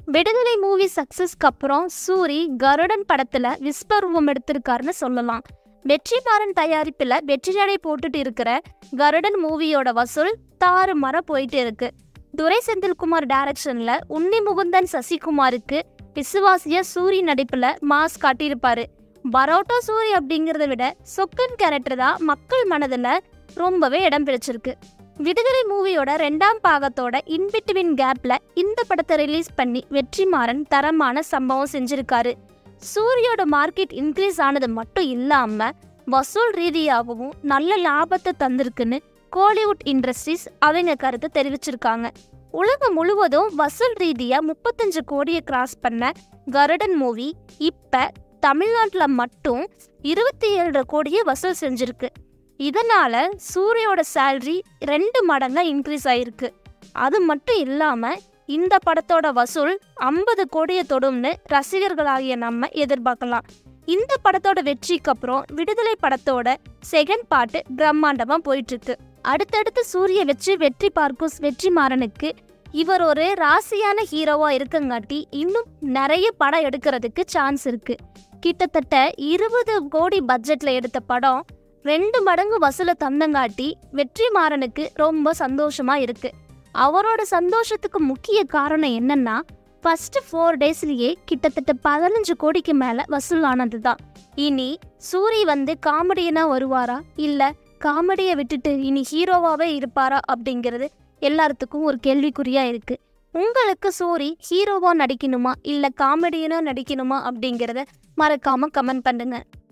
விடுதலை மூவி சக்சஸ்க்கு அப்புறம் சூரி கருடன் படத்துல விஸ்வரூபம் எடுத்திருக்காருன்னு சொல்லலாம் வெற்றிமாறன் தயாரிப்புல வெற்றி நடை போட்டுட்டு இருக்கிற கருடன் மூவியோட வசூல் தாறு மர போயிட்டு இருக்கு துரை செந்தில்குமார் டைரக்ஷன்ல உன்னி முகுந்தன் சசிகுமாருக்கு விசுவாசிய சூரி நடிப்புல மாஸ் காட்டியிருப்பாரு பரோட்டா சூரி அப்படிங்கிறத விட சொக்கன் கேரக்டர் தான் மக்கள் மனதில் ரொம்பவே இடம் பிடிச்சிருக்கு விடுதலை மூவியோட ரெண்டாம் பாகத்தோட இன்பிட்வின் கேப்ல இந்த படத்தை ரிலீஸ் பண்ணி வெற்றிமாறன் தரமான சம்பவம் செஞ்சிருக்காரு சூரியோட மார்க்கெட் இன்க்ரீஸ் ஆனது மட்டும் இல்லாம வசூல் ரீதியாகவும் நல்ல லாபத்தை தந்திருக்குன்னு கோலிவுட் இண்டஸ்ட்ரீஸ் அவங்க கருத்தை தெரிவிச்சிருக்காங்க உலகம் முழுவதும் வசூல் ரீதியா முப்பத்தஞ்சு கோடியை கிராஸ் பண்ண கருடன் மூவி இப்ப தமிழ்நாட்டில் மட்டும் இருபத்தி ஏழு கோடியை வசூல் செஞ்சிருக்கு இதனால சூரியோட சேலரி ரெண்டு மடங்கா இன்க்ரீஸ் ஆயிருக்கு அது மட்டும் இல்லாம இந்த படத்தோட வசூல் ஐம்பது கோடியை தொடும்னு ரசிகர்களாகிய நம்ம எதிர்பார்க்கலாம் இந்த படத்தோட வெற்றிக்கு அப்புறம் விடுதலை படத்தோட செகண்ட் பார்ட் பிரம்மாண்டமா போயிட்டு இருக்கு அடுத்தடுத்து சூரிய வச்சு வெற்றி பார்க்கும் வெற்றிமாறனுக்கு இவர் ஒரு ராசியான ஹீரோவா இருக்கங்காட்டி இன்னும் நிறைய படம் எடுக்கிறதுக்கு சான்ஸ் இருக்கு கிட்டத்தட்ட இருபது கோடி பட்ஜெட்ல எடுத்த படம் ரெண்டு மடங்கு வசூல தந்தங்காட்டி வெற்றிமாறனுக்கு ரொம்ப சந்தோஷமா இருக்கு அவரோட சந்தோஷத்துக்கு முக்கிய காரணம் என்னன்னா ஃபர்ஸ்ட் ஃபோர் டேஸ்லயே கிட்டத்தட்ட பதினஞ்சு கோடிக்கு மேல வசூலானது தான் இனி சூரி வந்து காமெடியனா வருவாரா இல்ல காமெடியை விட்டுட்டு இனி ஹீரோவாவே இருப்பாரா அப்படிங்கிறது எல்லாத்துக்கும் ஒரு கேள்விக்குறியா இருக்கு உங்களுக்கு சூரி ஹீரோவா நடிக்கணுமா இல்ல காமெடியனா நடிக்கணுமா அப்படிங்கிறத மறக்காம கமெண்ட் பண்ணுங்க